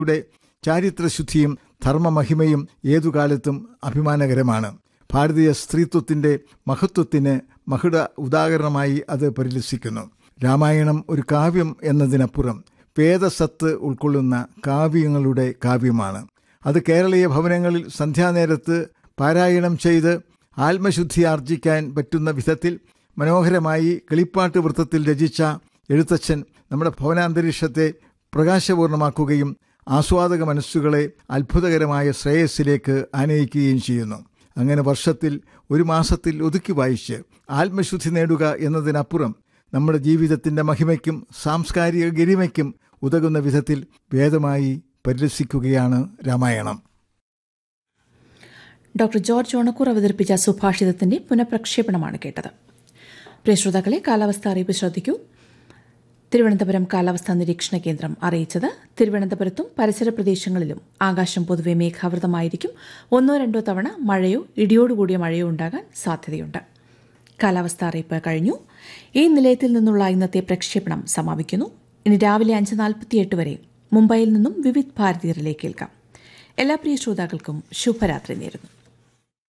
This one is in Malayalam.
യുടെ ചാരിത്രശുദ്ധിയും ധർമ്മമഹിമയും ഏതുകാലത്തും അഭിമാനകരമാണ് ഭാരതീയ സ്ത്രീത്വത്തിന്റെ മഹത്വത്തിന് മഹിട ഉദാഹരണമായി അത് പരിലസിക്കുന്നു രാമായണം ഒരു കാവ്യം എന്നതിനപ്പുറം വേദസത്ത് ഉൾക്കൊള്ളുന്ന കാവ്യങ്ങളുടെ കാവ്യമാണ് അത് കേരളീയ ഭവനങ്ങളിൽ സന്ധ്യാനേരത്ത് പാരായണം ചെയ്ത് ആത്മശുദ്ധി ആർജിക്കാൻ പറ്റുന്ന വിധത്തിൽ മനോഹരമായി കിളിപ്പാട്ട് വൃത്തത്തിൽ രചിച്ച എഴുത്തച്ഛൻ നമ്മുടെ ഭവനാന്തരീക്ഷത്തെ പ്രകാശപൂർണമാക്കുകയും ആസ്വാദക മനസ്സുകളെ അത്ഭുതകരമായ ശ്രേയസ്സിലേക്ക് ആനയിക്കുകയും ചെയ്യുന്നു അങ്ങനെ വർഷത്തിൽ ഒരു മാസത്തിൽ ഒതുക്കി വായിച്ച് ആത്മശുദ്ധി നേടുക എന്നതിനപ്പുറം നമ്മുടെ ജീവിതത്തിന്റെ മഹിമയ്ക്കും സാംസ്കാരിക ഗരിമയ്ക്കും ഉതകുന്ന വിധത്തിൽ വേദമായി പരിരസിക്കുകയാണ് രാമായണം ഡോക്ടർ ജോർജ് ഓണക്കൂർ അവതരിപ്പിച്ച സുഭാഷിതത്തിന്റെ പുനഃപ്രക്ഷേപണമാണ് കേട്ടത് പ്രിയ ശ്രോതാക്കളെ കാലാവസ്ഥ അറിയിപ്പ് ശ്രദ്ധിക്കൂ തിരുവനന്തപുരം കാലാവസ്ഥാ നിരീക്ഷണ കേന്ദ്രം അറിയിച്ചത് തിരുവനന്തപുരത്തും പരിസര പ്രദേശങ്ങളിലും ആകാശം പൊതുവെ മേഘാവൃതമായിരിക്കും ഒന്നോ രണ്ടോ തവണ മഴയോ ഇടിയോടുകൂടിയ മഴയോ ഉണ്ടാകാൻ സാധ്യതയുണ്ട് കാലാവസ്ഥ അറിയിപ്പ് കഴിഞ്ഞു ഈ നിലയത്തിൽ നിന്നുള്ള ഇന്നത്തെ പ്രക്ഷേപണം സമാപിക്കുന്നു ഇനി രാവിലെ അഞ്ച് നാൽപ്പത്തിയെട്ട് വരെ മുംബൈയിൽ നിന്നും വിവിധ് ഭാരതീയരിലേക്ക് കേൾക്കാം എല്ലാ പ്രിയ ശ്രോതാക്കൾക്കും ശുഭരാത്രി നേരുന്നു